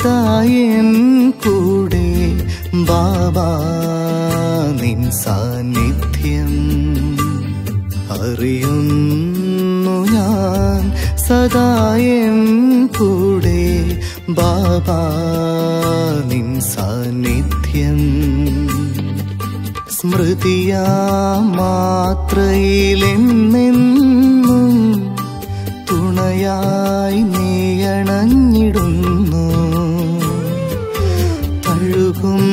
സദായൻ കൂടെ ബാബാ നിൻ സാന്നിധ്യം അറിയുന്നു ഞാൻ സദായൻ കൂടെ ബാബാ നിൻ സാന്നിധ്യം സ്മൃതിയാ മാത്രയിലെന്നെന്നും തുണയായി നീയണഞ്ഞിടുന്നു തഴുകും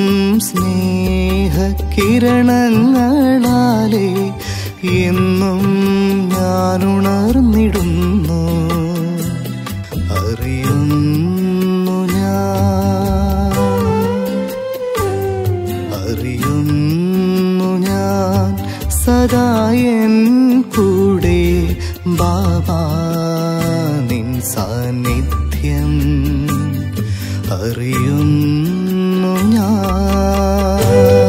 സ്നേഹകിരണങ്ങളാലെ എന്നും ഞാൻ ഉണർന്നിടുന്നു അറിയുന്നു ഞാൻ അറിയുന്നു ഞാൻ സദായൻ കൂടെ ബാബാ നിൻ സാന്നിധ്യം അറിയുന്നു ഞാൻ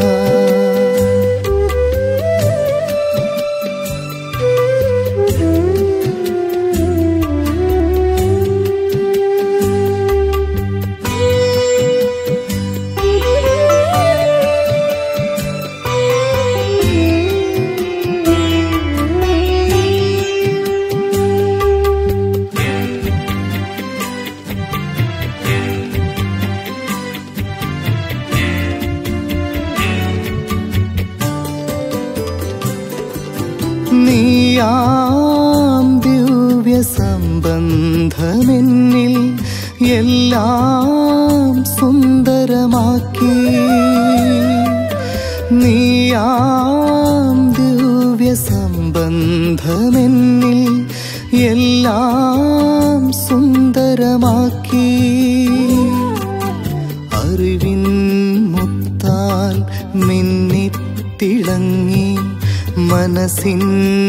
നീയാം ദിവ്യ സംബന്ധമെന്നിൽ എല്ലാം സുന്ദരമാക്കി നീയാം ദിവ്യ സംബന്ധമെന്നിൽ എല്ലാം സുന്ദരമാക്കി അറിവിൻ മുത്താൽ മിന്നിത്തിളങ്ങി മനസ്സിൻ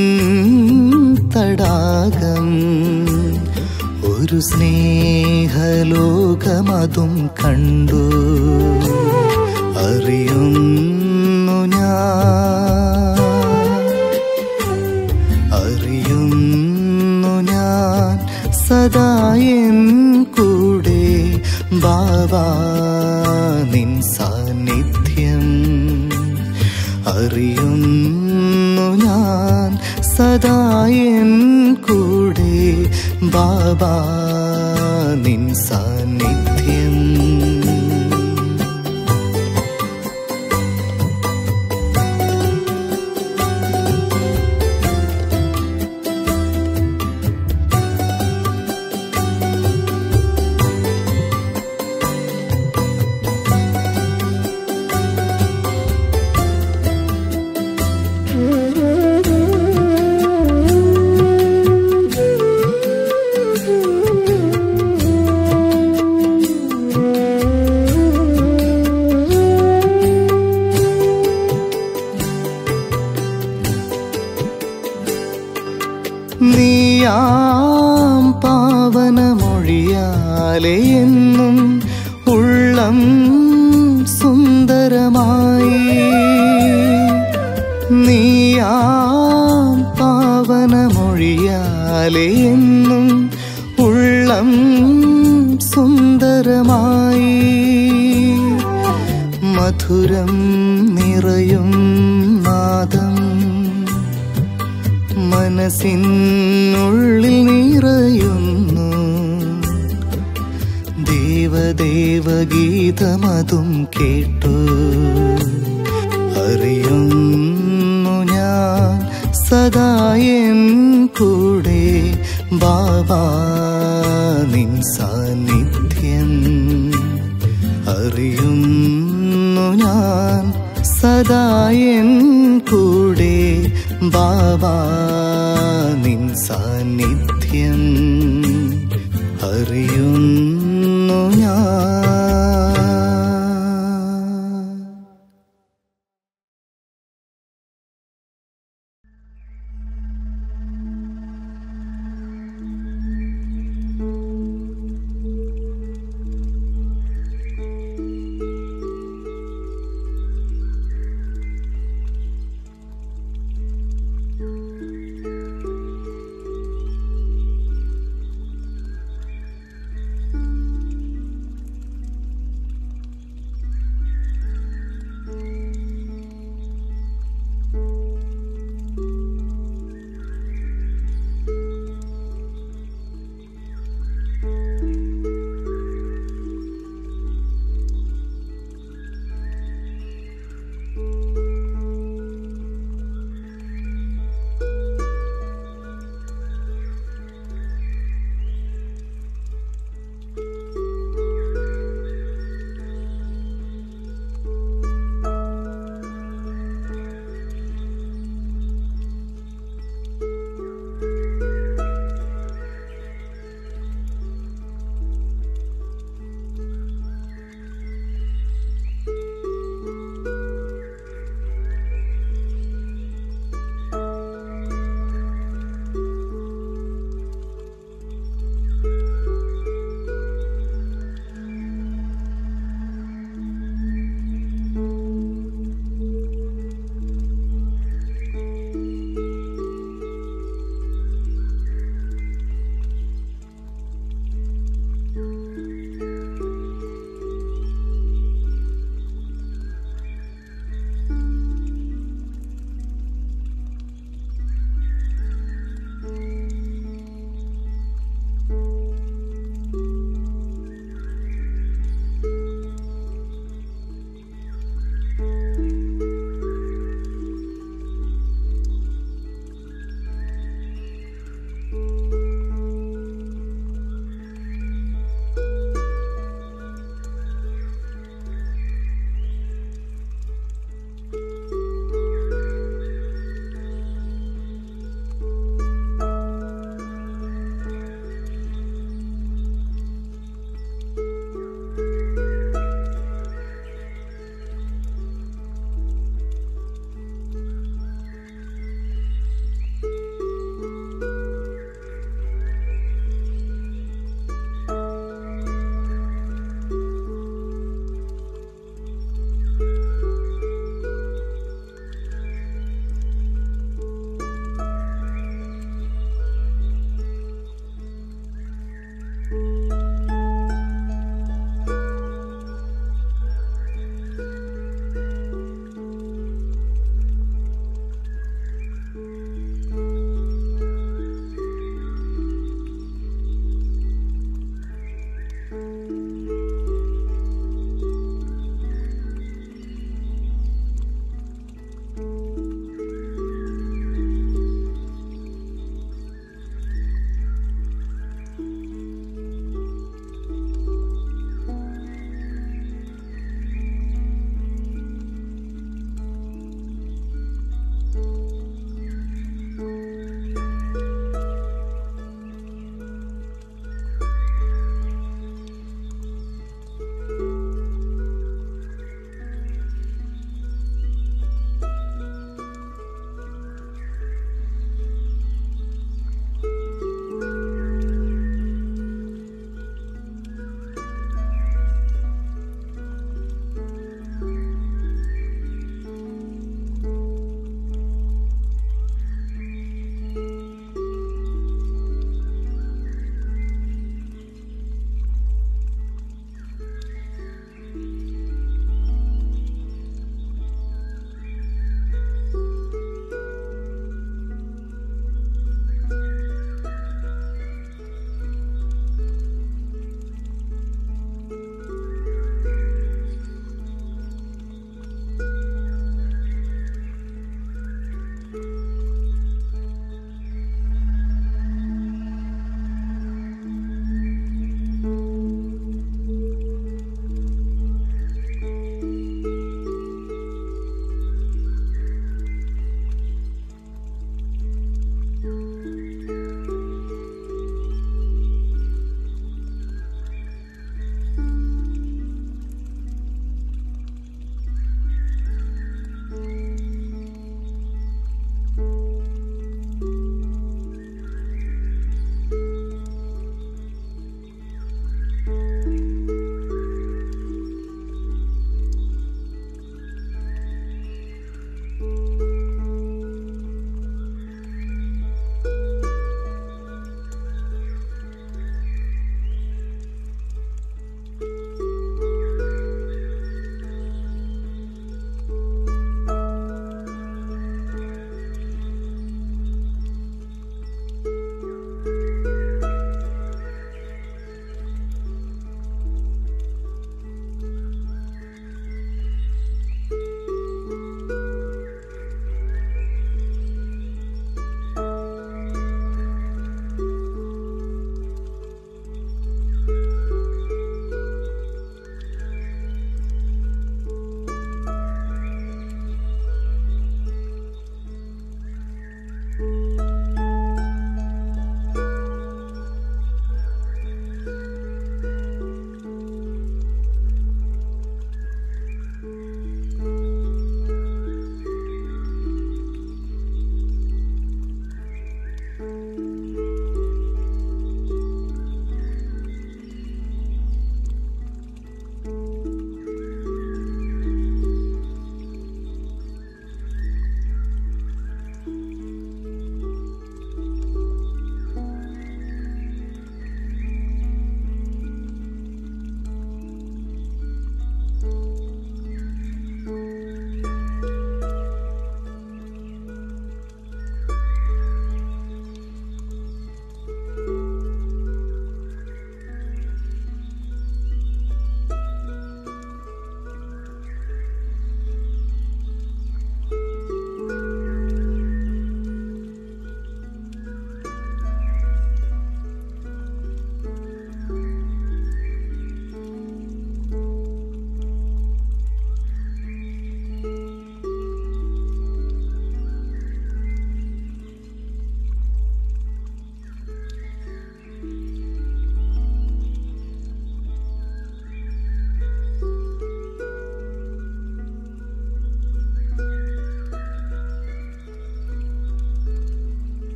തടാകം ഒരു സ്നേഹലോകമതും കണ്ടു അറിയുന്നു ഞാൻ അറിയുന്നു ഞാൻ സദായൻ കൂടെ ബാബാ നിൻ സാന്നിധ്യം അറിയുന്നു ഞാൻ സദായൻ കൂടെ ബാബാ നിൻ സാന്നിധ്യം നീയാം പാവനമൊഴിയാലെ എന്നും ഉള്ളം സുന്ദരമായി നീയാം പാവനമൊഴിയാലെ എന്നും ഉള്ളം സുന്ദരമായി മധുരം നിറയും നാദം മനസ്സിനുള്ളിൽ നിറയുന്നു ദേവദേവഗീതമതും കേട്ടു അറിയുന്നു ഞാൻ സദായൻ കൂടെ ബാബാ നിൻ സാന്നിധ്യം അറിയുന്നു ഞാൻ സദായൻ കൂടെ ബാബാ നിൻ സാന്നിധ്യം അറിയുന്നു ഞാൻ ും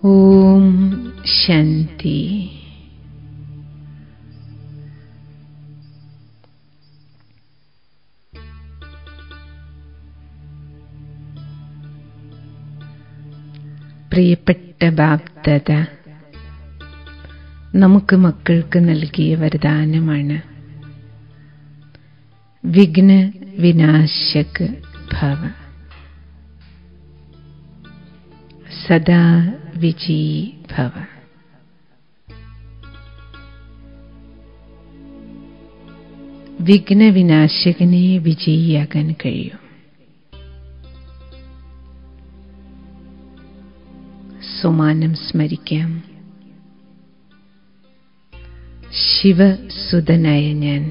ഓം ശാന്തി പ്രിയപ്പെട്ട ബാബ്ദത നമുക്ക് മക്കൾക്ക് നൽകിയ വരദാനമാണ് വിഘ്ന വിനാശക് ഭവ സദാ വിജയീ ഭവ വിഘ്ന വിനാശകനെ വിജയിയാകാൻ കഴിയും സുമാനം സ്മരിക്കാം ശിവസുതനായ ഞാൻ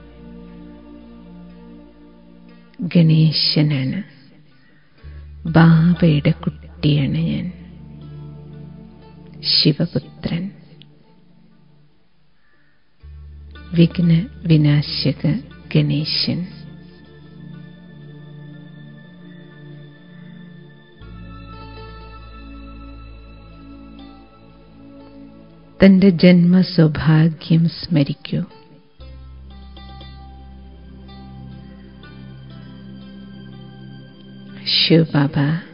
ഗണേശനാണ് ബാബയുടെ കുട്ടിയാണ് ഞാൻ ശിവപുത്രൻ വിഘ്ന വിനാശക ഗണേശൻ തന്റെ ജന്മസൗഭാഗ്യം സ്മരിക്കൂ ശിവബാബ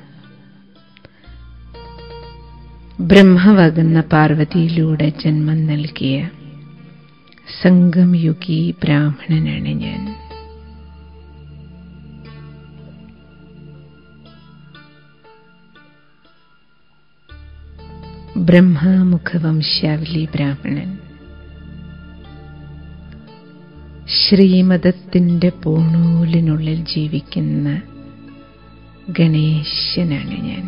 ബ്രഹ്മവാകുന്ന പാർവതിയിലൂടെ ജന്മം നൽകിയ സംഗംയുഗി ബ്രാഹ്മണനാണ് ഞാൻ ബ്രഹ്മമുഖവംശാവലി ബ്രാഹ്മണൻ ശ്രീമതത്തിന്റെ പൂണൂലിനുള്ളിൽ ജീവിക്കുന്ന ഗണേശനാണ് ഞാൻ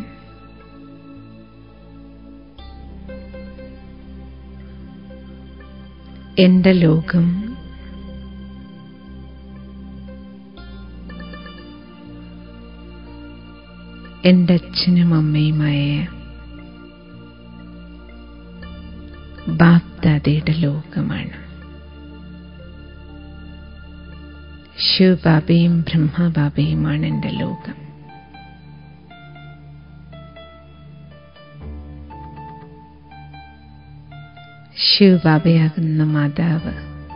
എന്റെ ലോകം എന്റെ അച്ഛനും അമ്മയുമായ ബാപ്ദാദയുടെ ലോകമാണ് ശിവബാബയും ബ്രഹ്മബാബയുമാണ് എന്റെ ലോകം ശിവബാബയാകുന്ന മാതാവ്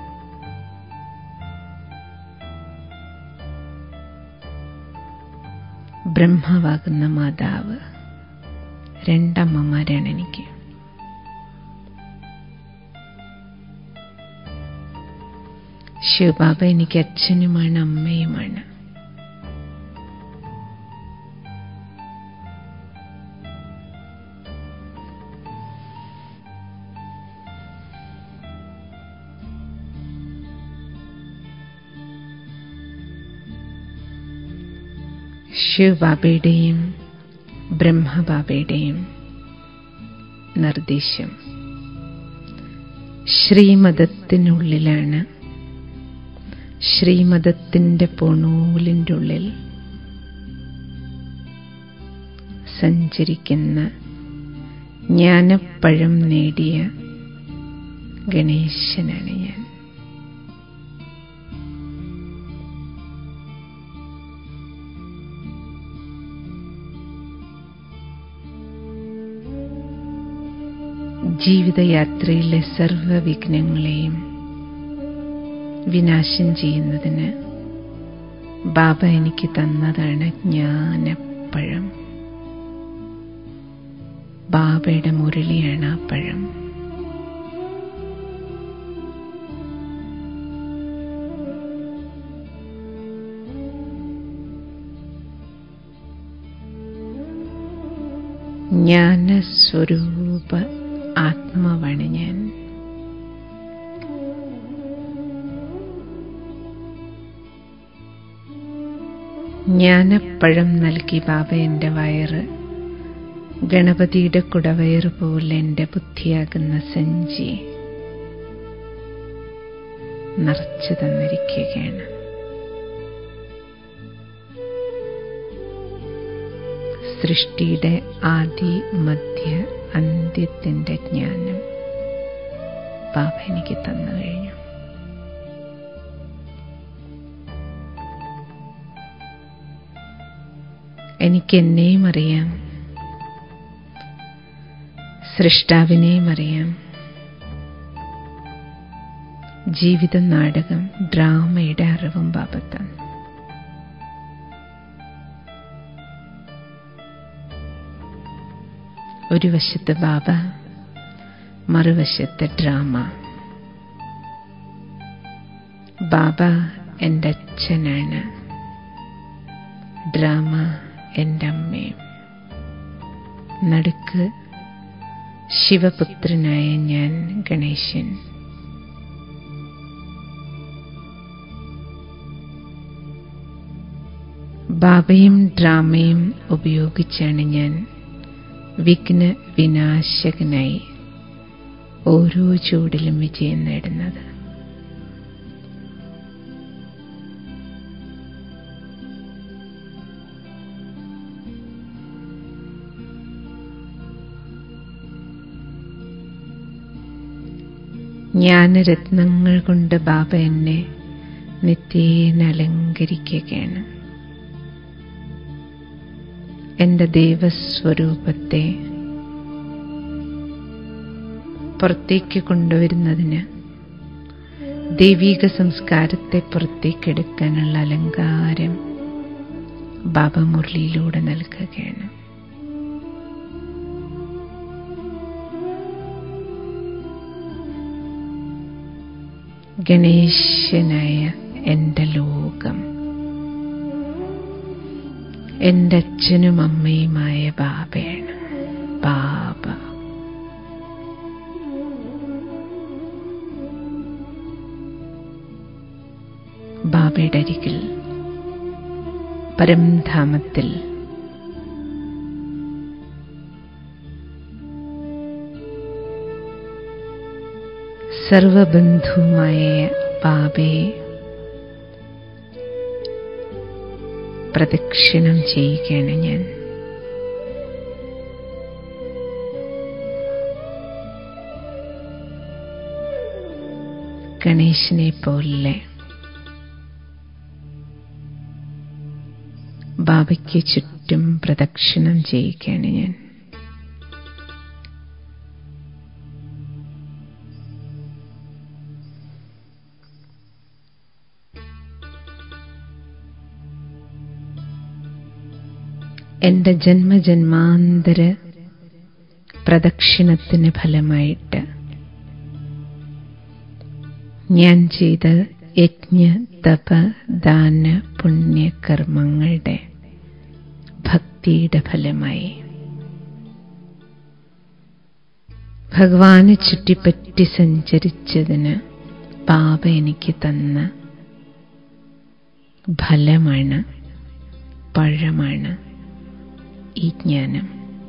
ബ്രഹ്മവാകുന്ന മാതാവ് രണ്ടമ്മമാരാണ് എനിക്ക് ശിവബാബ എനിക്ക് അച്ഛനുമാണ് അമ്മയുമാണ് ശിവബാബയുടെയും ബ്രഹ്മബാബയുടെയും നിർദ്ദേശം ശ്രീമതത്തിനുള്ളിലാണ് ശ്രീമതത്തിന്റെ പൊണൂലിൻ്റെ ഉള്ളിൽ സഞ്ചരിക്കുന്ന ജ്ഞാനപ്പഴം നേടിയ ഗണേശനാണ് ഞാൻ ജീവിതയാത്രയിലെ സർവവിഘ്നങ്ങളെയും വിനാശം ചെയ്യുന്നതിന് ബാബ എനിക്ക് തന്നതാണ് ജ്ഞാനപ്പഴം ബാബയുടെ മുരളിയാണ് ആ പഴം ജ്ഞാനസ്വരൂപ ആത്മാവാണ് ഞാൻ ജ്ഞാനപ്പഴം നൽകി ബാബ എൻ്റെ വയറ് ഗണപതിയുടെ കുടവയറ് പോലെ എൻ്റെ ബുദ്ധിയാകുന്ന സഞ്ചി നിറച്ചു തന്നിരിക്കുകയാണ് സൃഷ്ടിയുടെ ആദി മധ്യ അന്ത്യത്തിൻ്റെ ജ്ഞാനം ബാബ എനിക്ക് തന്നു കഴിഞ്ഞു എനിക്ക് എന്നെയും അറിയാം സൃഷ്ടാവിനെയും അറിയാം ജീവിത നാടകം ഡ്രാമയുടെ അറിവും ബാബത്താണ് ഒരു വശത്ത് ബാബ മറുവശത്ത് ഡ്രാമ ബാബ എൻ്റെ അച്ഛനാണ് ഡ്രാമ എൻ്റെ അമ്മയും നടുക്ക് ശിവപുത്രനായ ഞാൻ ഗണേശൻ ബാബയും ഡ്രാമയും ഉപയോഗിച്ചാണ് ഞാൻ വിഘ്ന വിനാശകനായി ഓരോ ചൂടിലും വിജയം നേടുന്നത് ജ്ഞാനരത്നങ്ങൾ കൊണ്ട് ബാബ എന്നെ നിത്യേന അലങ്കരിക്കുകയാണ് എന്റെ ദേവസ്വരൂപത്തെ പുറത്തേക്ക് കൊണ്ടുവരുന്നതിന് ദൈവീക സംസ്കാരത്തെ പുറത്തേക്കെടുക്കാനുള്ള അലങ്കാരം ബാബ മുരളിയിലൂടെ നൽകുകയാണ് ഗണേശനായ എൻ്റെ ലോകം എൻ്റെ അച്ഛനും അമ്മയുമായ ബാബയാണ് ബാബ ബാബയുടെ അരികിൽ പരംധാമത്തിൽ സർവബന്ധുവുമായ ബാബയെ പ്രദക്ഷിണം ചെയ്യുകയാണ് ഞാൻ ഗണേശനെ പോലെ ബാബയ്ക്ക് ചുറ്റും പ്രദക്ഷിണം ചെയ്യുകയാണ് ഞാൻ എന്റെ ജന്മജന്മാന്തര പ്രദക്ഷിണത്തിന് ഫലമായിട്ട് ഞാൻ ചെയ്ത യജ്ഞ തപ ദാന പുണ്യകർമ്മങ്ങളുടെ ഭക്തിയുടെ ഫലമായി ഭഗവാനെ ചുറ്റിപ്പറ്റി സഞ്ചരിച്ചതിന് പാപ എനിക്ക് തന്ന ഫലമാണ് പഴമാണ് ഈ ജ്ഞാനം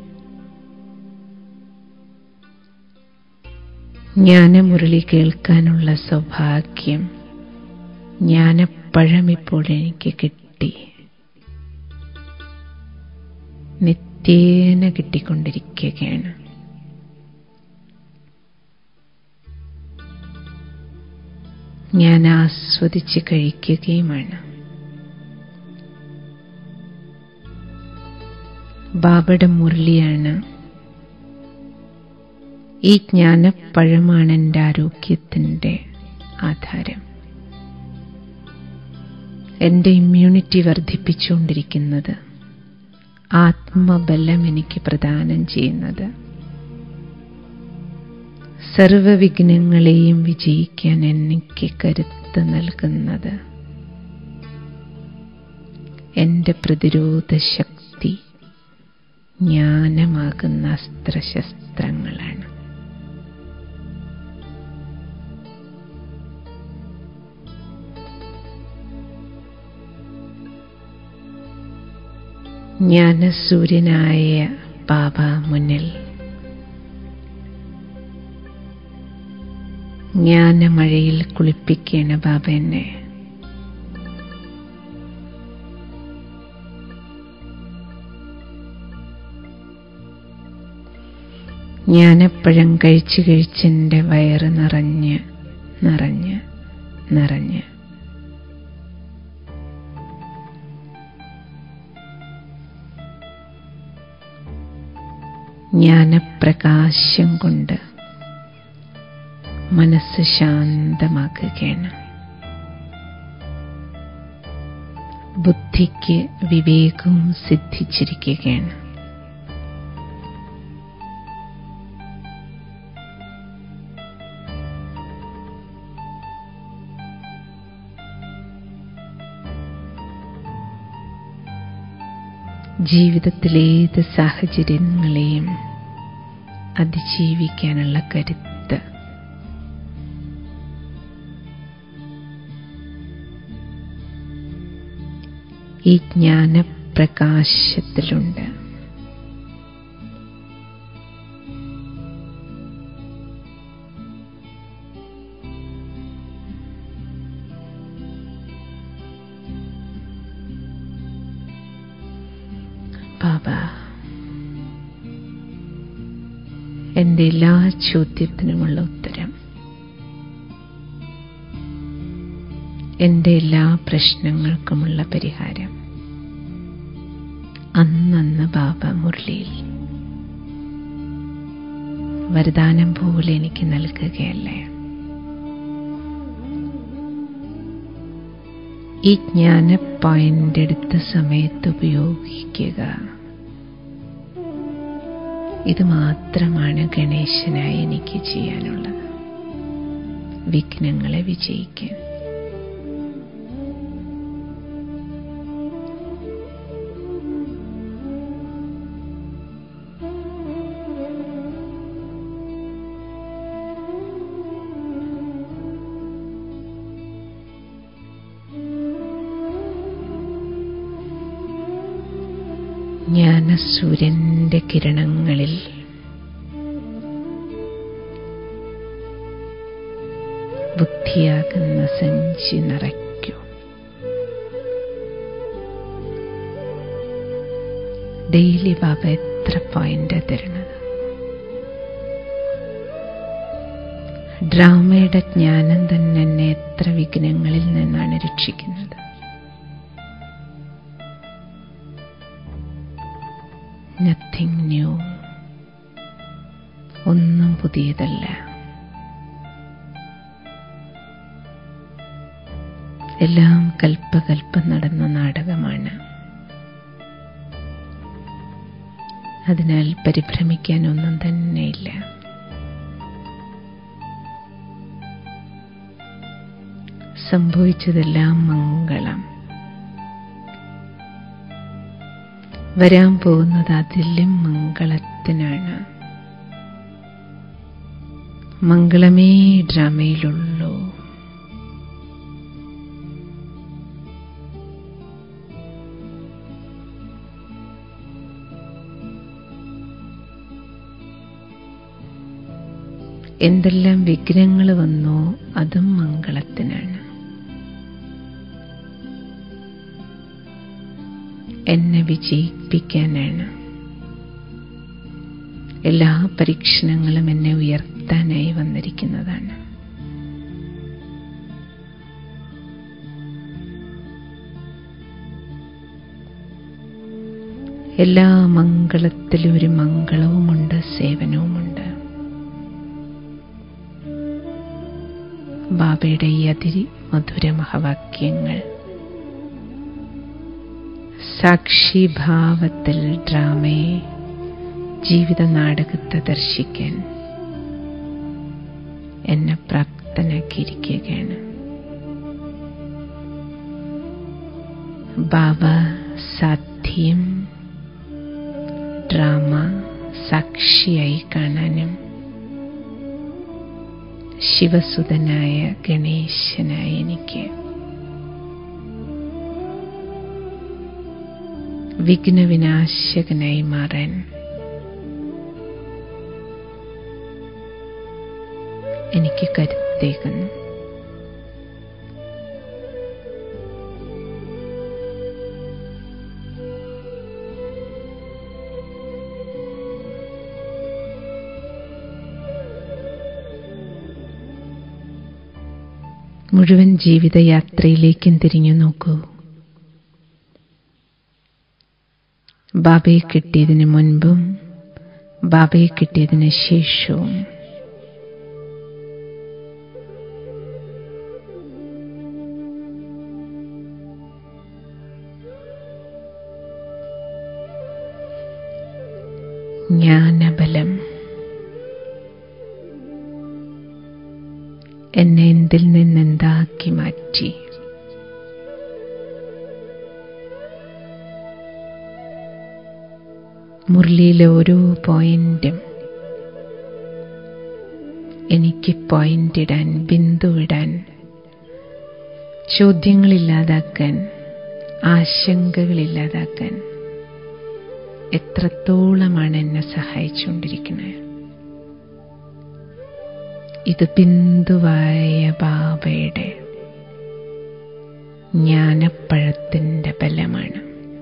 ജ്ഞാനമുരളി കേൾക്കാനുള്ള സൗഭാഗ്യം ജ്ഞാനപ്പഴം ഇപ്പോൾ എനിക്ക് കിട്ടി നിത്യേന കിട്ടിക്കൊണ്ടിരിക്കുകയാണ് ഞാൻ ആസ്വദിച്ച് കഴിക്കുകയുമാണ് ബാബയുടെ മുരളിയാണ് ഈ ജ്ഞാനപ്പഴമാണ് എൻ്റെ ആരോഗ്യത്തിൻ്റെ ആധാരം എൻ്റെ ഇമ്മ്യൂണിറ്റി വർദ്ധിപ്പിച്ചുകൊണ്ടിരിക്കുന്നത് ആത്മബലം എനിക്ക് പ്രദാനം ചെയ്യുന്നത് സർവവിഘ്നങ്ങളെയും വിജയിക്കാൻ എനിക്ക് കരുത്ത് നൽകുന്നത് എൻ്റെ പ്രതിരോധ ശക്തി ജ്ഞാനമാകുന്ന അസ്ത്രശസ്ത്രങ്ങളാണ് ജ്ഞാനസൂര്യനായ ബാബ മുന്നിൽ ജ്ഞാനമഴയിൽ കുളിപ്പിക്കുകയാണ് ബാബ എന്നെ ജ്ഞാനപ്പഴം കഴിച്ചു കഴിച്ചെൻ്റെ വയറ് നിറഞ്ഞ് നിറഞ്ഞ് നിറഞ്ഞ് ജ്ഞാനപ്രകാശം കൊണ്ട് മനസ്സ് ശാന്തമാക്കുകയാണ് ബുദ്ധിക്ക് വിവേകവും സിദ്ധിച്ചിരിക്കുകയാണ് ജീവിതത്തിലേത് സാഹചര്യങ്ങളെയും അതിജീവിക്കാനുള്ള കരുത്ത് ഈ ജ്ഞാനപ്രകാശത്തിലുണ്ട് ബാബ എൻ്റെ എല്ലാ ചോദ്യത്തിനുമുള്ള ഉത്തരം എൻ്റെ എല്ലാ പ്രശ്നങ്ങൾക്കുമുള്ള പരിഹാരം അന്നന്ന് ബാബ മുരളിയിൽ വരദാനം പോലെ എനിക്ക് നൽകുകയല്ലേ ഈ ജ്ഞാന പോയിന്റ് എടുത്ത സമയത്ത് ഉപയോഗിക്കുക ഇത് മാത്രമാണ് ഗണേശനായി എനിക്ക് ചെയ്യാനുള്ളത് വിഘ്നങ്ങളെ വിജയിക്കാൻ ജ്ഞാനസൂര്യന്റെ കിരണങ്ങളിൽ ബുദ്ധിയാകുന്ന സഞ്ചി നിറയ്ക്കൂ ഡെയിലി ബാബ എത്ര പോയിന്റ് തരുന്നത് ഡ്രാമയുടെ ജ്ഞാനം തന്നെ എന്നെ എത്ര വിഘ്നങ്ങളിൽ നിന്നാണ് രക്ഷിക്കുന്നത് നത്തിങ് ന്യൂ ഒന്നും പുതിയതല്ല എല്ലാം കൽപ്പകൽപ്പം നടന്ന നാടകമാണ് അതിനാൽ പരിഭ്രമിക്കാനൊന്നും തന്നെയില്ല സംഭവിച്ചതെല്ലാം മംഗളം വരാൻ പോകുന്നത് അതിലും മംഗളത്തിനാണ് മംഗളമേ ഡ്രാമയിലുള്ളൂ എന്തെല്ലാം വിഘ്നങ്ങൾ വന്നോ അതും മംഗളത്തിനാണ് എന്നെ വിജയിപ്പിക്കാനാണ് എല്ലാ പരീക്ഷണങ്ങളും എന്നെ ഉയർത്താനായി വന്നിരിക്കുന്നതാണ് എല്ലാ മംഗളത്തിലും ഒരു മംഗളവുമുണ്ട് സേവനവുമുണ്ട് ബാബയുടെ ഈ അതിരി മധുര മഹവാക്യങ്ങൾ സാക്ഷിഭാവത്തിൽ ഡ്രാമയെ ജീവിത നാടകത്തെ ദർശിക്കാൻ എന്നെ പ്രാപ്തനാക്കിയിരിക്കുകയാണ് ബാബ സാധ്യം ഡ്രാമ സാക്ഷിയായി കാണാനും ശിവസുതനായ ഗണേശനായ എനിക്ക് വിഘ്നവിനാശകനായി മാറാൻ എനിക്ക് കരുത്തേകുന്നു മുഴുവൻ ജീവിതയാത്രയിലേക്കും തിരിഞ്ഞു നോക്കൂ ബാബയെ കിട്ടിയതിന് മുൻപും ബാബയെ കിട്ടിയതിന് ശേഷവും ജ്ഞാനബലം എന്നെ എന്തിൽ നിന്നെന്താക്കി മാറ്റി മുരളിയിലെ ഓരോ പോയിന്റും എനിക്ക് പോയിന്റ് ഇടാൻ ബിന്ദു ഇടാൻ ചോദ്യങ്ങളില്ലാതാക്കാൻ ആശങ്കകളില്ലാതാക്കാൻ എത്രത്തോളമാണ് എന്നെ സഹായിച്ചുകൊണ്ടിരിക്കുന്നത് ഇത് ബിന്ദുവായ ബാബയുടെ ജ്ഞാനപ്പഴത്തിൻ്റെ ബലമാണ്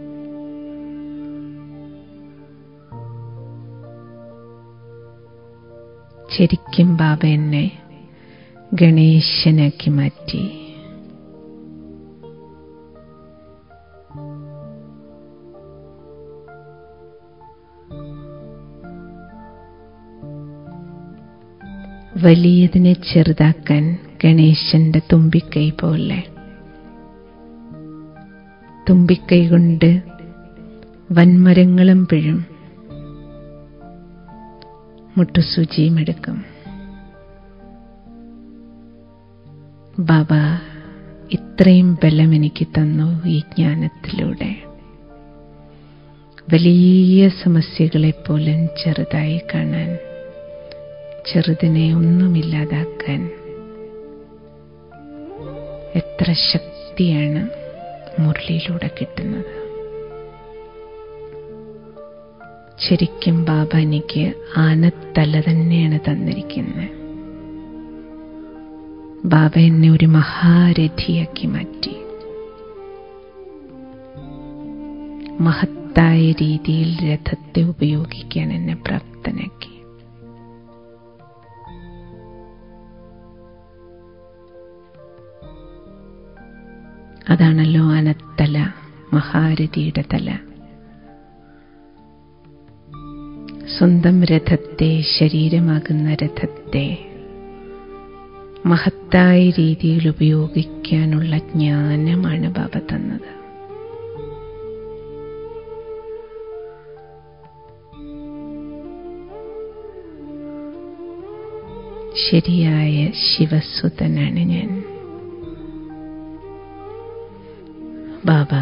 ശരിക്കും ബാബ എന്നെ ഗണേശനാക്കി മാറ്റി വലിയതിനെ ചെറുതാക്കാൻ ഗണേശന്റെ തുമ്പിക്കൈ പോലെ തുമ്പിക്കൈ കൊണ്ട് വൻമരങ്ങളും പിഴും മുട്ടുസൂചിയും എടുക്കും ബാബ ഇത്രയും ബലം എനിക്ക് തന്നു ഈ ജ്ഞാനത്തിലൂടെ വലിയ സമസ്യകളെപ്പോലും ചെറുതായി കാണാൻ ചെറുതിനെ ഒന്നുമില്ലാതാക്കാൻ എത്ര ശക്തിയാണ് മുരളിയിലൂടെ കിട്ടുന്നത് ശരിക്കും ബാബ എനിക്ക് ആനത്തല തന്നെയാണ് തന്നിരിക്കുന്നത് ബാബ എന്നെ ഒരു മഹാരഥിയാക്കി മാറ്റി മഹത്തായ രീതിയിൽ രഥത്തെ ഉപയോഗിക്കാൻ എന്നെ പ്രാപ്തനാക്കി അതാണല്ലോ ആനത്തല മഹാരഥിയുടെ തല സ്വന്തം രഥത്തെ ശരീരമാകുന്ന രഥത്തെ മഹത്തായ രീതിയിൽ ഉപയോഗിക്കാനുള്ള ജ്ഞാനമാണ് ബാബ തന്നത് ശരിയായ ശിവസുതനാണ് ഞാൻ ബാബ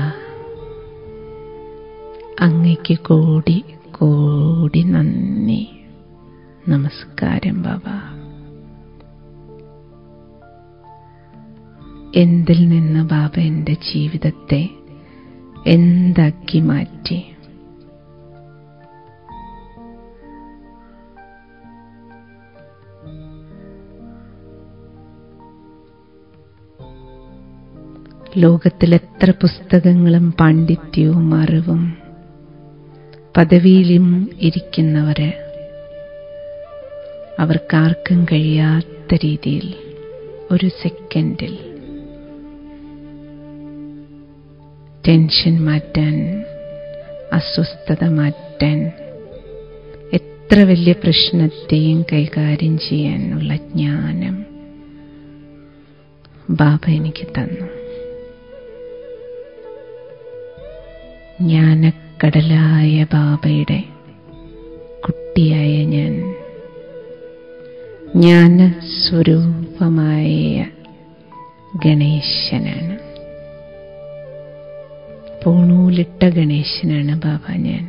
അങ്ങയ്ക്ക് കോടി കോടി നന്ദി നമസ്കാരം ബാബ എന്തിൽ നിന്ന് ബാബ എൻ്റെ ജീവിതത്തെ എന്താക്കി മാറ്റി ലോകത്തിൽ എത്ര പുസ്തകങ്ങളും പാണ്ഡിത്യവും അറിവും പദവിയിലും ഇരിക്കുന്നവര് അവർക്കാർക്കും കഴിയാത്ത രീതിയിൽ ഒരു സെക്കൻഡിൽ ടെൻഷൻ മാറ്റാൻ അസ്വസ്ഥത മാറ്റാൻ എത്ര വലിയ പ്രശ്നത്തെയും കൈകാര്യം ചെയ്യാനുള്ള ജ്ഞാനം ബാബ എനിക്ക് തന്നു ജ്ഞാനക്കടലായ ബാബയുടെ കുട്ടിയായ ഞാൻ ജ്ഞാനസ്വരൂപമായ ഗണേശനാണ് പൂണൂലിട്ട ഗണേശനാണ് ബാബ ഞാൻ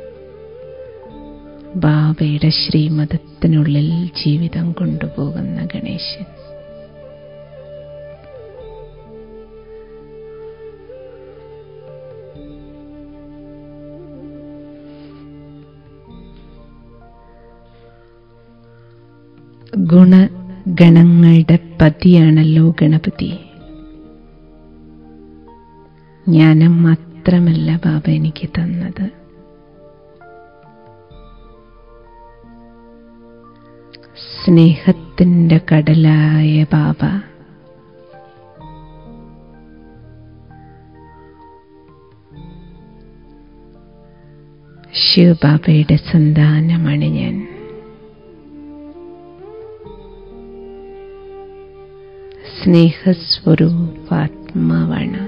ബാബയുടെ ശ്രീമതത്തിനുള്ളിൽ ജീവിതം കൊണ്ടുപോകുന്ന ഗണേശൻ ഗുണഗണങ്ങളുടെ പതിയാണല്ലോ ഗണപതി ജ്ഞാനം മാത്രമല്ല ബാബ എനിക്ക് തന്നത് സ്നേഹത്തിൻ്റെ കടലായ ബാബ ശിവബാബയുടെ സന്താനമാണ് ഞാൻ സ്നേഹസ്വരൂപാത്മാവാണ്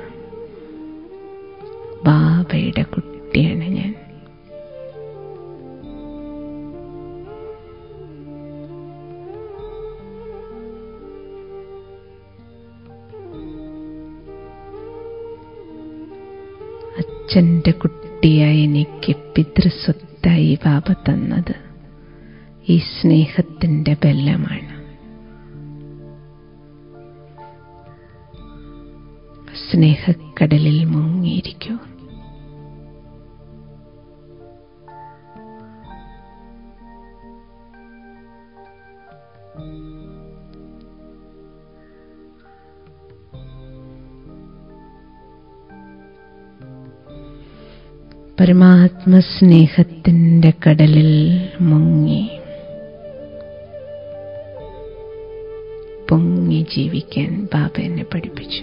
ബാബയുടെ കുട്ടിയാണ് ഞാൻ അച്ഛൻ്റെ കുട്ടിയായി എനിക്ക് പിതൃസ്വത്തായി ബാബ തന്നത് ഈ സ്നേഹത്തിൻ്റെ ബലമാണ് സ്നേഹക്കടലിൽ മുങ്ങിയിരിക്കൂ പരമാത്മസ്നേഹത്തിൻ്റെ കടലിൽ മുങ്ങി പൊങ്ങി ജീവിക്കാൻ ബാബ എന്നെ പഠിപ്പിച്ചു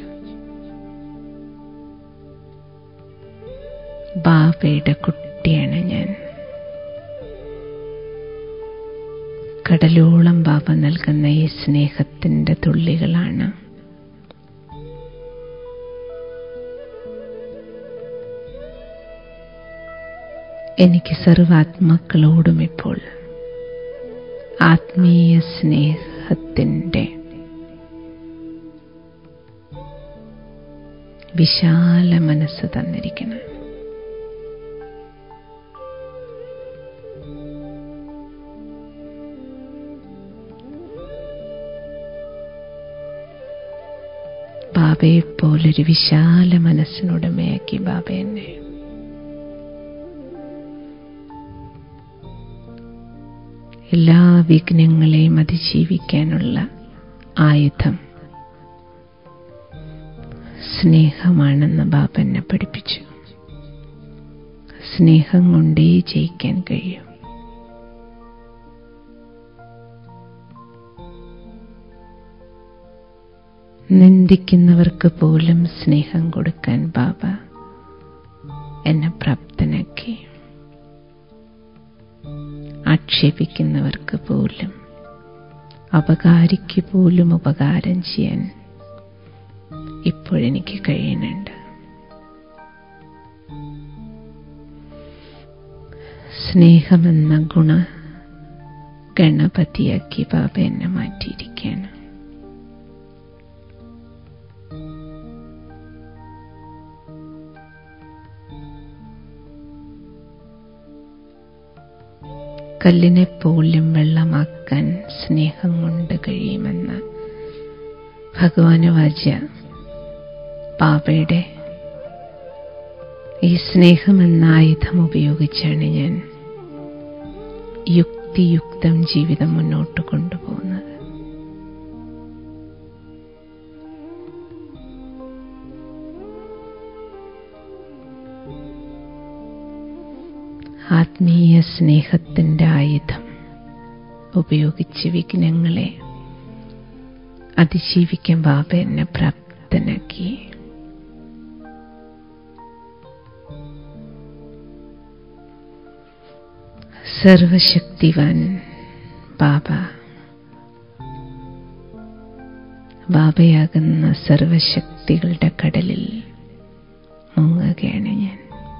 ബാബയുടെ കുട്ടിയാണ് ഞാൻ കടലോളം ബാബ നൽകുന്ന ഈ സ്നേഹത്തിൻ്റെ തുള്ളികളാണ് എനിക്ക് സർവാത്മാക്കളോടും ഇപ്പോൾ ആത്മീയ സ്നേഹത്തിൻ്റെ വിശാല മനസ്സ് തന്നിരിക്കണം ബാബയെ പോലൊരു വിശാല മനസ്സിനുടമയാക്കി ബാബ എന്നെ എല്ലാ വിഘ്നങ്ങളെയും അതിജീവിക്കാനുള്ള ആയുധം സ്നേഹമാണെന്ന് ബാബ എന്നെ പഠിപ്പിച്ചു സ്നേഹം കൊണ്ടേ ജയിക്കാൻ കഴിയും നിന്ദിക്കുന്നവർക്ക് പോലും സ്നേഹം കൊടുക്കാൻ ബാബ എന്നെ പ്രാപ്തനാക്കി ആക്ഷേപിക്കുന്നവർക്ക് പോലും അപകാരിക്ക് പോലും ഉപകാരം ചെയ്യാൻ ഇപ്പോഴെനിക്ക് കഴിയുന്നുണ്ട് സ്നേഹമെന്ന ഗുണ ഗണപതിയാക്കി ബാബ എന്നെ മാറ്റിയിരിക്കുകയാണ് കല്ലിനെ പോലും വെള്ളമാക്കാൻ സ്നേഹം കൊണ്ട് കഴിയുമെന്ന് ഭഗവാനുവാച ബാബയുടെ ഈ സ്നേഹമെന്ന ആയുധം ഉപയോഗിച്ചാണ് ഞാൻ യുക്തിയുക്തം ജീവിതം മുന്നോട്ട് കൊണ്ടുപോകുന്നത് ആത്മീയ സ്നേഹത്തിൻ്റെ ആയുധം ഉപയോഗിച്ച് വിഘ്നങ്ങളെ അതിജീവിക്കാൻ ബാബ എന്നെ പ്രാപ്തനാക്കി സർവശക്തിവാൻ ബാബ ബാബയാകുന്ന സർവശക്തികളുടെ കടലിൽ മുങ്ങുകയാണ് ഞാൻ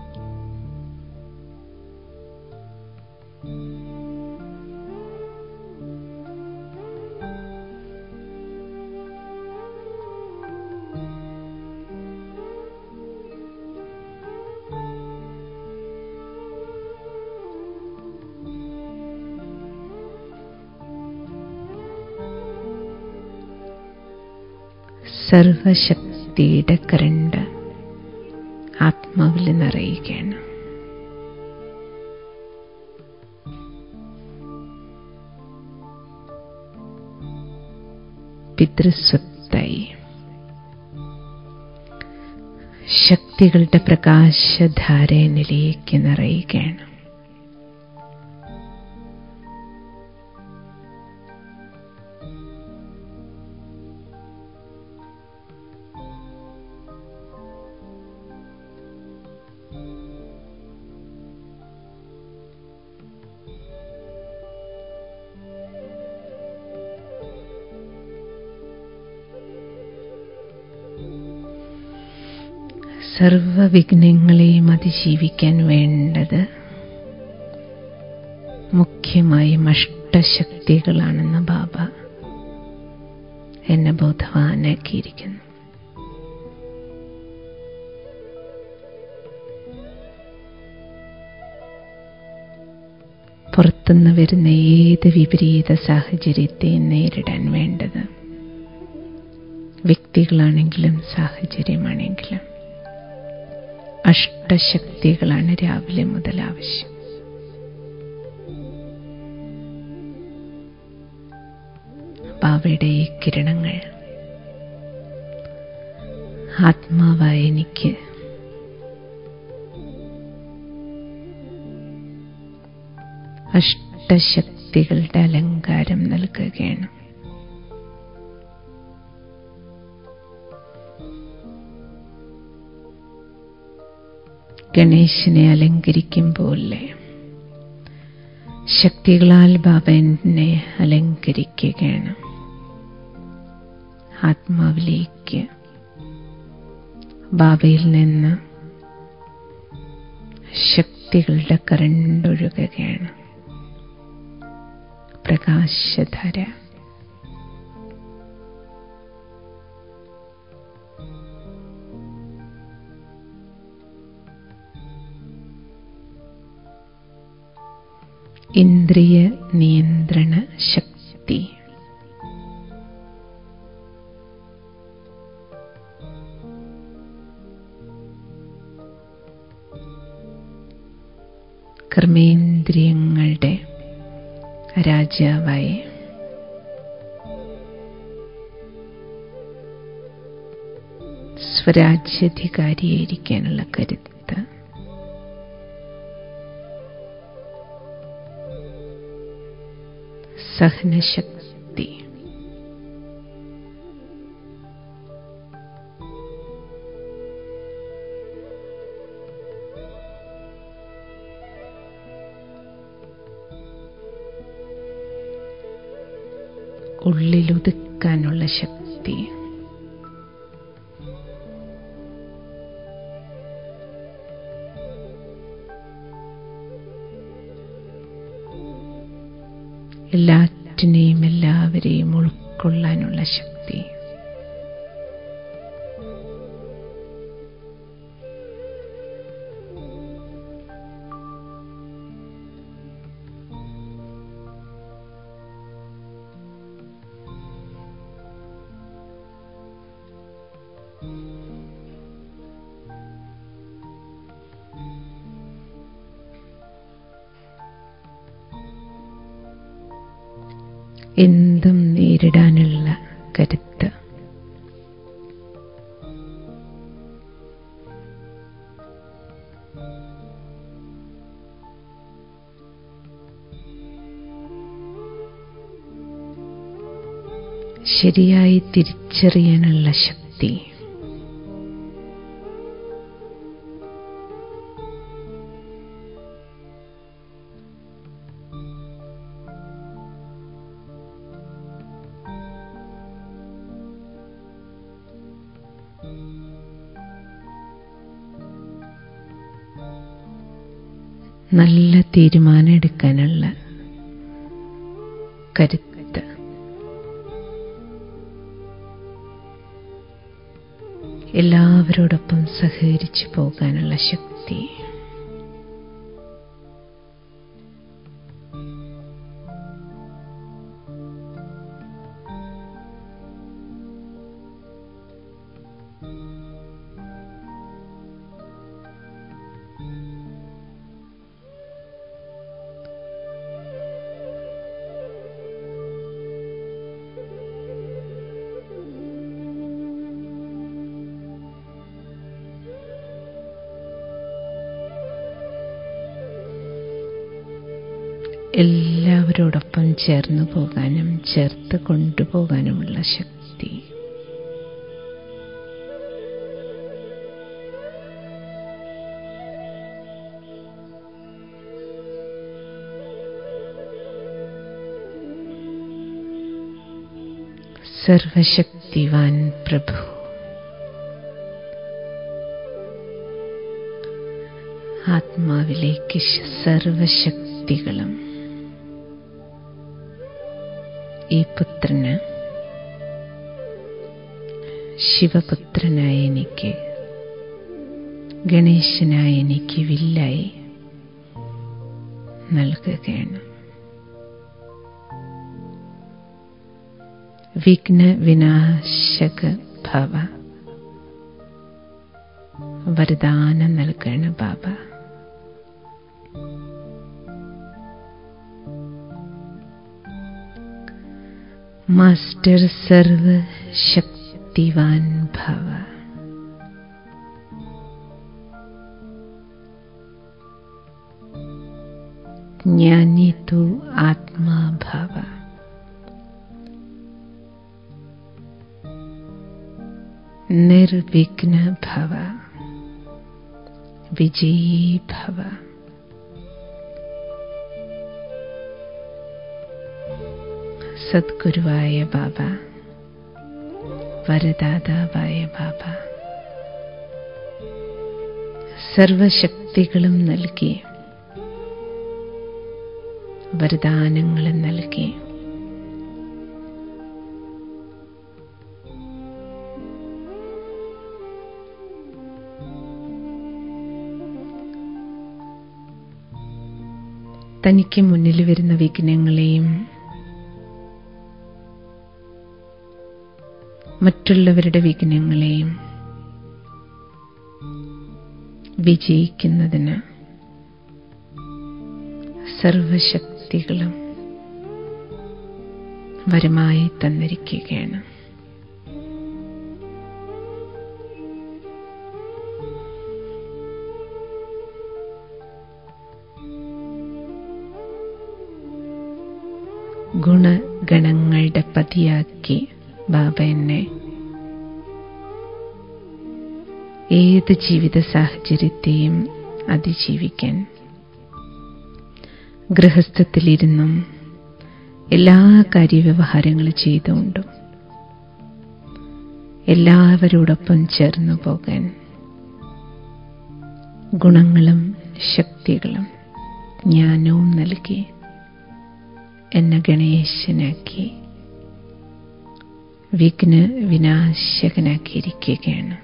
സർവശക്തിയുടെ കരണ്ട് ആത്മാവിൽ നിറയുകയാണ് പിതൃസ്വത്തായി ശക്തികളുടെ പ്രകാശധാര എന്നിലേക്ക് നിറയുകയാണ് സർവവിഘ്നങ്ങളെയും അതിജീവിക്കാൻ വേണ്ടത് മുഖ്യമായും അഷ്ടശക്തികളാണെന്ന് ബാബ എന്നെ ബോധവാനാക്കിയിരിക്കുന്നു പുറത്തുനിന്ന് വരുന്ന ഏത് വിപരീത സാഹചര്യത്തെയും നേരിടാൻ വേണ്ടത് വ്യക്തികളാണെങ്കിലും സാഹചര്യമാണെങ്കിലും അഷ്ടശക്തികളാണ് രാവിലെ മുതൽ ആവശ്യം ബാബയുടെ ഈ കിരണങ്ങൾ ആത്മാവായ എനിക്ക് അഷ്ടശക്തികളുടെ അലങ്കാരം നൽകുകയാണ് ഗണേശനെ അലങ്കരിക്കും പോലെ ശക്തികളാൽ ബാബ എന്നെ അലങ്കരിക്കുകയാണ് ആത്മാവിലേക്ക് ബാബയിൽ നിന്ന് ശക്തികളുടെ കരണ്ടൊഴുകുകയാണ് പ്രകാശധര ഇന്ദ്രിയ നിയന്ത്രണ ശക്തി കർമ്മേന്ദ്രിയങ്ങളുടെ രാജാവായി സ്വരാജ്യാധികാരിയായിരിക്കാനുള്ള കരുത്ത് സഹനശക്തി ഉള്ളിലൊതുക്കാനുള്ള ശക്തി എല്ലാറ്റിനെയും എല്ലാവരെയും ഉൾക്കൊള്ളാനുള്ള ശക്തി എന്തും നേരിടാനുള്ള കരുത്ത് ശരിയായി തിരിച്ചറിയാനുള്ള ശക്തി നല്ല തീരുമാനം എടുക്കാനുള്ള കരുത്ത് എല്ലാവരോടൊപ്പം സഹകരിച്ചു പോകാനുള്ള ശക്തി എല്ലാവരോടൊപ്പം ചേർന്ന് പോകാനും ചേർത്ത് കൊണ്ടുപോകാനുമുള്ള ശക്തി സർവശക്തിവാൻ പ്രഭു ആത്മാവിലേക്ക് സർവശക്തികളും ഈ പുത്രന് ശിവപുത്രനായ എനിക്ക് ഗണേശനായ എനിക്ക് വില്ലായി നൽകുകയാണ് വിഘ്ന വിനാശക ഭവ വരദാനം നൽകണ ബാബ മാസ്റ്റർ സർവ ശക്തിവാൻ ഭവ ജ്ഞാനി തു ആത്മാ ഭവ നിർവിഘ്ന ഭവ വിജയീ ഭവ സദ്ഗുരുവായ ബാബ വരദാതാവായ ബാബ സർവശക്തികളും നൽകി വരദാനങ്ങളും നൽകി തനിക്ക് മുന്നിൽ വരുന്ന വിഘ്നങ്ങളെയും മറ്റുള്ളവരുടെ വിഘ്നങ്ങളെയും വിജയിക്കുന്നതിന് സർവശക്തികളും വരമായി തന്നിരിക്കുകയാണ് ഗുണഗണങ്ങളുടെ പതിയാക്കി ബാബ എന്നെ ഏത് ജീവിത സാഹചര്യത്തെയും അതിജീവിക്കാൻ ഗൃഹസ്ഥത്തിലിരുന്നും എല്ലാ കാര്യവ്യവഹാരങ്ങൾ ചെയ്തുകൊണ്ടും എല്ലാവരോടൊപ്പം ചേർന്നു പോകാൻ ഗുണങ്ങളും ശക്തികളും ജ്ഞാനവും നൽകി എന്നെ ഗണേശനാക്കി വിഘ്ന വിനാശകനാക്കിയിരിക്കുകയാണ്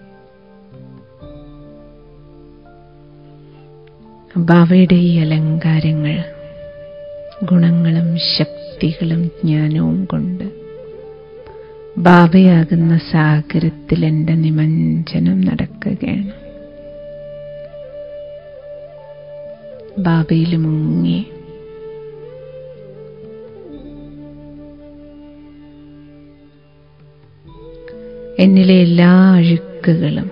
ബാവയുടെ ഈ അലങ്കാരങ്ങൾ ഗുണങ്ങളും ശക്തികളും ജ്ഞാനവും കൊണ്ട് ബാബയാകുന്ന സാഗരത്തിൽ എൻ്റെ നിമഞ്ജനം നടക്കുകയാണ് ബാബയിൽ മുങ്ങി എന്നിലെ എല്ലാ അഴുക്കുകളും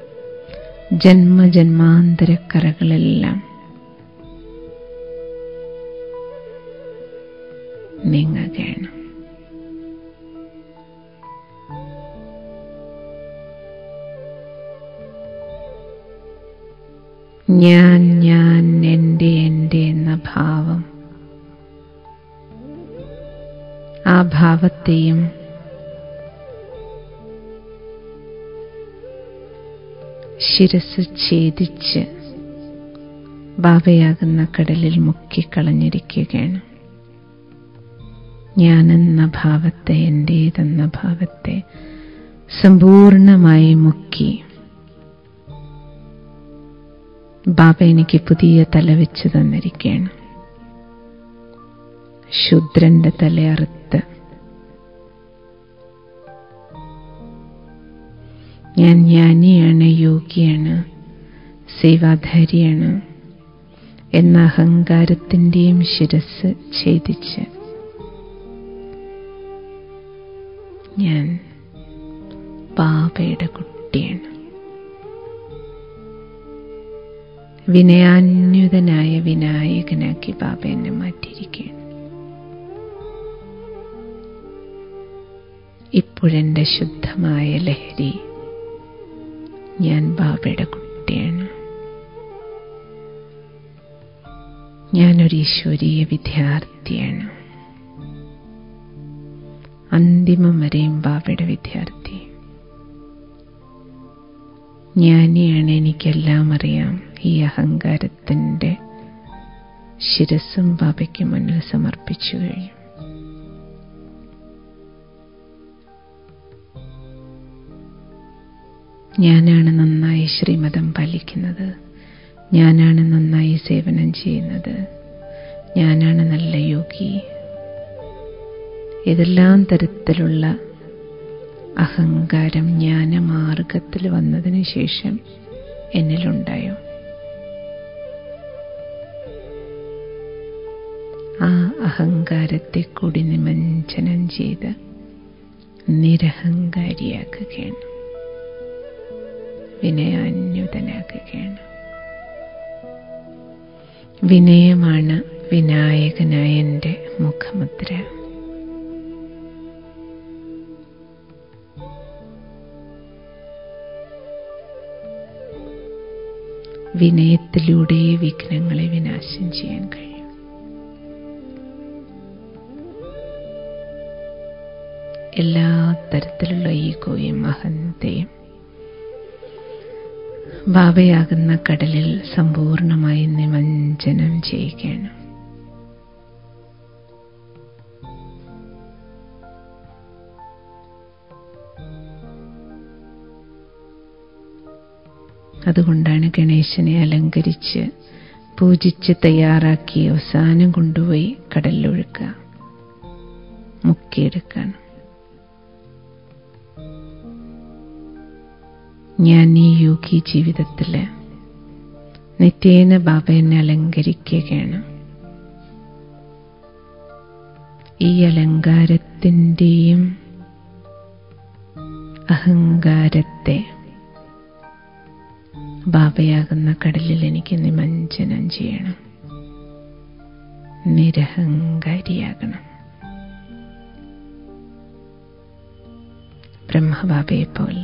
ജന്മജന്മാന്തരക്കറകളെല്ലാം നീങ്ങുകയാണ് ഞാൻ ഞാൻ എൻ്റെ എൻ്റെ എന്ന ഭാവം ആ ഭാവത്തെയും ശിരസ് ഛേദിച്ച് ബാബയാകുന്ന കടലിൽ മുക്കിക്കളഞ്ഞിരിക്കുകയാണ് ഞാനെന്ന ഭാവത്തെ എൻ്റേതെന്ന ഭാവത്തെ സമ്പൂർണമായി മുക്കി ബാബ എനിക്ക് പുതിയ തല വെച്ച് തന്നിരിക്കുകയാണ് ശൂദ്രന്റെ തലയറുത്ത് ഞാൻ ജ്ഞാനിയാണ് യോഗിയാണ് സേവാധാരിയാണ് എന്ന അഹങ്കാരത്തിൻ്റെയും ശിരസ് ഛേദിച്ച് ഞാൻ പാപയുടെ കുട്ടിയാണ് വിനയാന്യുതനായ വിനായകനാക്കി ബാബ എന്നെ മാറ്റിയിരിക്കുകയാണ് ഇപ്പോഴെൻ്റെ ശുദ്ധമായ ലഹരി ഞാൻ ബാബയുടെ കുട്ടിയാണ് ഞാനൊരു ഈശ്വരീയ വിദ്യാർത്ഥിയാണ് അന്തിമം വരെയും ബാബയുടെ വിദ്യാർത്ഥി ജ്ഞാനിയാണ് എനിക്കെല്ലാം അറിയാം ഈ അഹങ്കാരത്തിൻ്റെ ശിരസും ബാബയ്ക്ക് മുന്നിൽ സമർപ്പിച്ചു കഴിഞ്ഞു ഞാനാണ് നന്നായി ശ്രീമതം പാലിക്കുന്നത് ഞാനാണ് നന്നായി സേവനം ചെയ്യുന്നത് ഞാനാണ് നല്ല യോഗി ഏതെല്ലാം തരത്തിലുള്ള അഹങ്കാരം ജ്ഞാനമാർഗത്തിൽ വന്നതിന് ശേഷം എന്നിലുണ്ടായോ ആ അഹങ്കാരത്തെ കൂടി നിമഞ്ജനം ചെയ്ത് നിരഹങ്കാരിയാക്കുകയാണ് വിനയാന്യുതനാക്കുകയാണ് വിനയമാണ് വിനായകനായ എൻ്റെ മുഖമുദ്ര വിനയത്തിലൂടെ വിഘ്നങ്ങളെ വിനാശം ചെയ്യാൻ കഴിയും എല്ലാ തരത്തിലുള്ള ഈഗോയും അഹന്തയും ബാബയാകുന്ന കടലിൽ സമ്പൂർണമായി നിമഞ്ജനം ചെയ്യുകയാണ് അതുകൊണ്ടാണ് ഗണേശനെ അലങ്കരിച്ച് പൂജിച്ച് തയ്യാറാക്കി അവസാനം കൊണ്ടുപോയി കടലിലൊഴുക്കുക മുക്കിയെടുക്കാണ് ഞാൻ ഈ യോഗി ജീവിതത്തിൽ നിത്യേന ബാബ എന്നെ അലങ്കരിക്കുകയാണ് ഈ അലങ്കാരത്തിൻ്റെയും അഹങ്കാരത്തെ ബാബയാകുന്ന കടലിൽ എനിക്ക് നിമഞ്ജനം ചെയ്യണം നിരഹങ്കാരിയാകണം ബ്രഹ്മബാബയെ പോലെ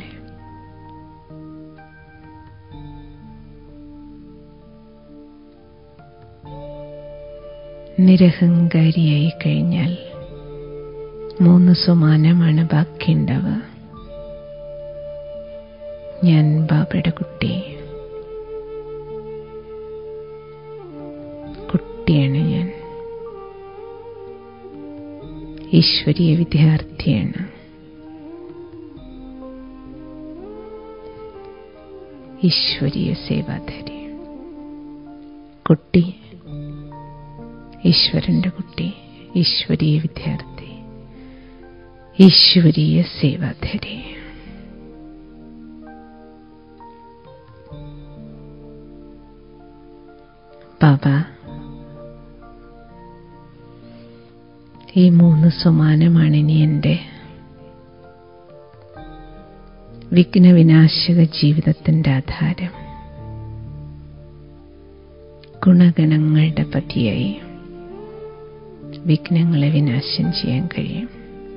നിരഹങ്കാരിയായി കഴിഞ്ഞാൽ മൂന്ന് സമാനമാണ് ബാക്കിയുണ്ടാവുക ഞാൻ ബാബയുടെ കുട്ടി കുട്ടിയാണ് ഞാൻ ഈശ്വരീയ വിദ്യാർത്ഥിയാണ് ഈശ്വരീയ സേവാധാരി കുട്ടി ഈശ്വരന്റെ കുട്ടി ഈശ്വരീയ വിദ്യാർത്ഥി ഈശ്വരീയ സേവാധാരി ബാബ ഈ മൂന്ന് സമാനമാണ് ഇനി എൻ്റെ വിഘ്നവിനാശക ജീവിതത്തിൻ്റെ ആധാരം ഗുണഗണങ്ങളുടെ പതിയായി വിഘ്നങ്ങളെ വിനാശം ചെയ്യാൻ കഴിയും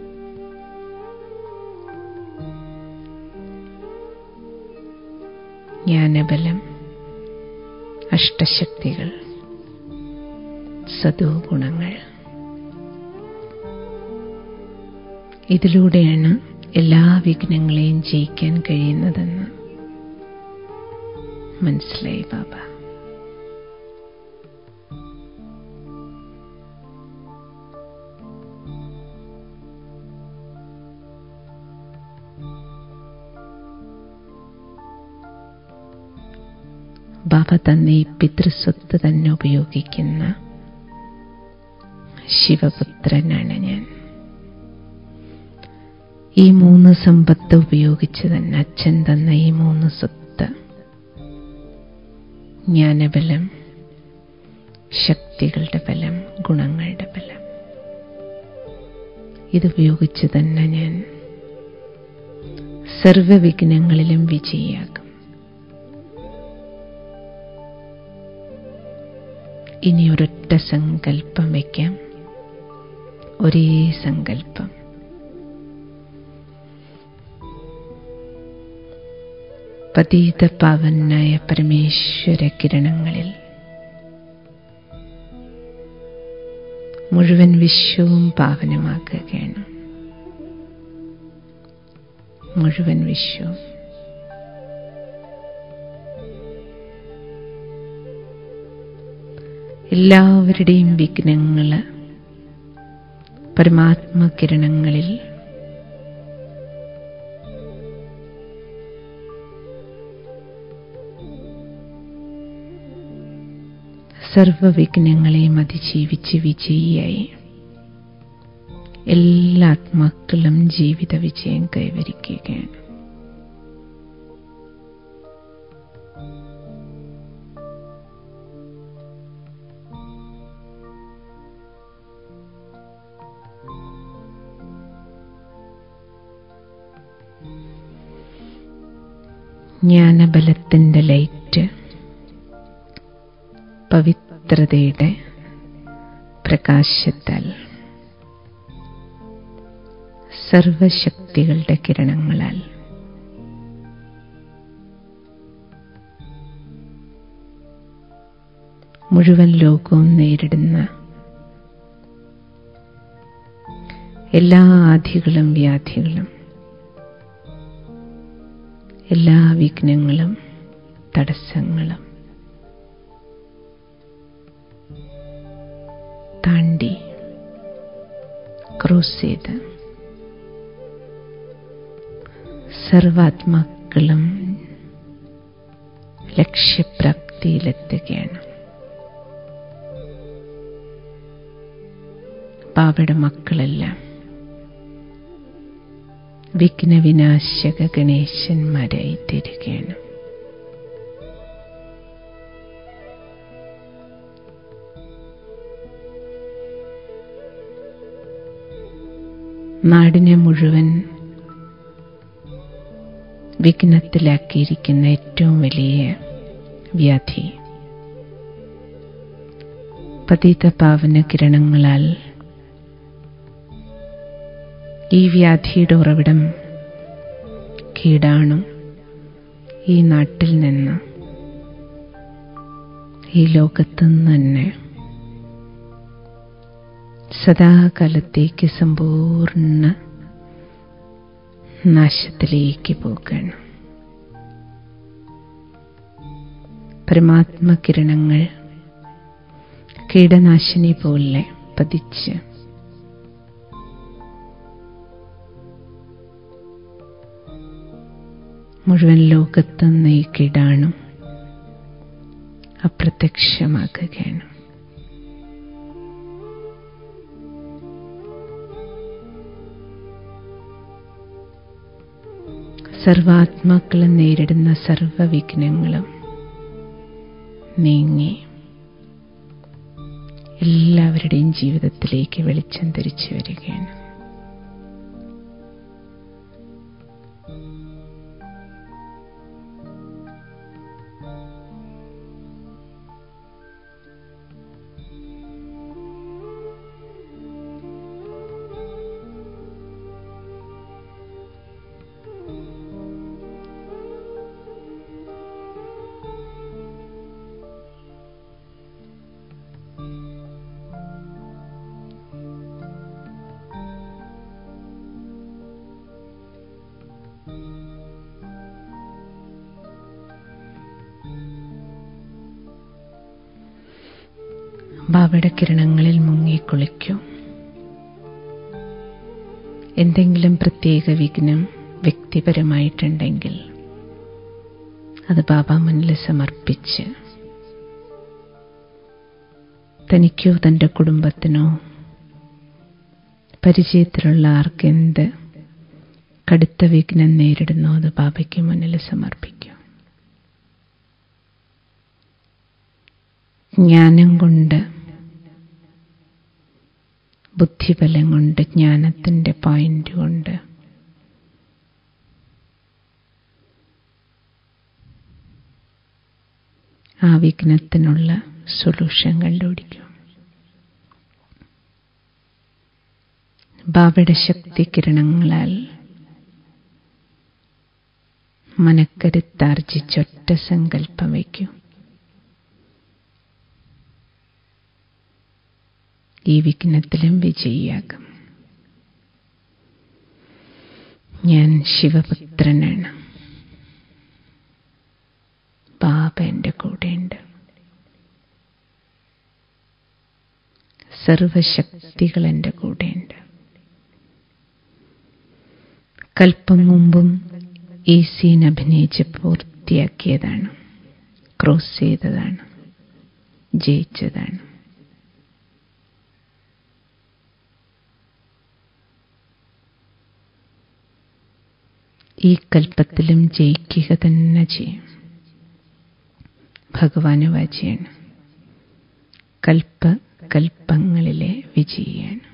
ജ്ഞാനബലം അഷ്ടശക്തികൾ സദോ ഗുണങ്ങൾ ഇതിലൂടെയാണ് എല്ലാ വിഘ്നങ്ങളെയും ജയിക്കാൻ കഴിയുന്നതെന്ന് മനസ്സിലായി ബാബ ബാബ തന്നെ ഈ പിതൃസ്വത്ത് തന്നെ ഉപയോഗിക്കുന്ന ശിവപുത്രനാണ് ഞാൻ ഈ മൂന്ന് സമ്പത്ത് ഉപയോഗിച്ച് തന്നെ അച്ഛൻ തന്ന ഈ മൂന്ന് സ്വത്ത് ജ്ഞാനബലം ശക്തികളുടെ ബലം ഗുണങ്ങളുടെ ബലം ഇതുപയോഗിച്ച് തന്നെ ഞാൻ സർവവിഘ്നങ്ങളിലും വിജയിയാകും ഇനി ഒരൊറ്റ സങ്കല്പം വയ്ക്കാം ഒരേ സങ്കല്പം പതീത പാവനായ പരമേശ്വര കിരണങ്ങളിൽ മുഴുവൻ വിശ്വവും പാവനമാക്കുകയാണ് മുഴുവൻ വിശ്വവും എല്ലാവരുടെയും വിഘ്നങ്ങൾ പരമാത്മകിരണങ്ങളിൽ സർവവിഘ്നങ്ങളെയും അതിജീവിച്ച് വിജയിയായി എല്ലാ ആത്മാക്കളും ജീവിത വിജയം കൈവരിക്കുകയാണ് ജ്ഞാനബലത്തിൻ്റെ ലൈറ്റ് പവിത്രതയുടെ പ്രകാശത്താൽ സർവശക്തികളുടെ കിരണങ്ങളാൽ മുഴുവൻ ലോകവും നേരിടുന്ന എല്ലാ ആധികളും വ്യാധികളും എല്ലാ വിഘ്നങ്ങളും തടസ്സങ്ങളും താണ്ടി ക്രോസ് ചെയ്ത് സർവാത്മാക്കളും ലക്ഷ്യപ്രാപ്തിയിലെത്തുകയാണ് ബാബയുടെ മക്കളെല്ലാം വിഘ്നവിനാശക ഗണേശന്മാരായി തീരുകയാണ് നാടിനെ മുഴുവൻ വിഘ്നത്തിലാക്കിയിരിക്കുന്ന ഏറ്റവും വലിയ വ്യാധി പതിത പാവന കിരണങ്ങളാൽ ഈ വ്യാധിയുടെ ഉറവിടം കീടാണു ഈ നാട്ടിൽ നിന്ന് ഈ ലോകത്തു നിന്ന് തന്നെ സദാകാലത്തേക്ക് സമ്പൂർണ്ണ നാശത്തിലേക്ക് പോകാണ് പരമാത്മകിരണങ്ങൾ കീടനാശിനി പോലെ പതിച്ച് മുഴുവൻ ലോകത്തുനിന്ന് ഈ കീടാണു അപ്രത്യക്ഷമാക്കുകയാണ് സർവാത്മാക്കളും നേരിടുന്ന സർവവിഘ്നങ്ങളും നീങ്ങി എല്ലാവരുടെയും ജീവിതത്തിലേക്ക് വെളിച്ചം തിരിച്ചു വരികയാണ് ബാബയുടെ കിരണങ്ങളിൽ മുങ്ങിക്കുളിക്കൂ എന്തെങ്കിലും പ്രത്യേക വിഘ്നം വ്യക്തിപരമായിട്ടുണ്ടെങ്കിൽ അത് ബാബ മുന്നിൽ സമർപ്പിച്ച് തനിക്കോ തൻ്റെ കുടുംബത്തിനോ പരിചയത്തിലുള്ള ആർക്കെന്ത് കടുത്ത വിഘ്നം നേരിടുന്നോ അത് ബാബയ്ക്ക് മുന്നിൽ സമർപ്പിക്കും ജ്ഞാനം കൊണ്ട് ബുദ്ധിബലം കൊണ്ട് ജ്ഞാനത്തിൻ്റെ പോയിന്റ് കൊണ്ട് ആ വിഘ്നത്തിനുള്ള സൊല്യൂഷൻ കണ്ടുപിടിക്കും ബാബയുടെ ശക്തി കിരണങ്ങളാൽ മനക്കരുത്താർജിച്ചൊറ്റ സങ്കല്പം വയ്ക്കൂ ഈ വിഘ്നത്തിലും വിജയിയാകും ഞാൻ ശിവപുത്രനാണ് ബാബ എൻ്റെ കൂടെയുണ്ട് സർവശക്തികൾ എൻ്റെ കൂടെയുണ്ട് കൽപ്പം മുമ്പും ഈ സീൻ അഭിനയിച്ച് പൂർത്തിയാക്കിയതാണ് ക്രോസ് ചെയ്തതാണ് ജയിച്ചതാണ് ഈ കൽപ്പത്തിലും ജയിക്കുക തന്നെ ചെയ്യും ഭഗവാന് വാചിയാണ് കൽപ്പ കൽപ്പങ്ങളിലെ വിജയിയാണ്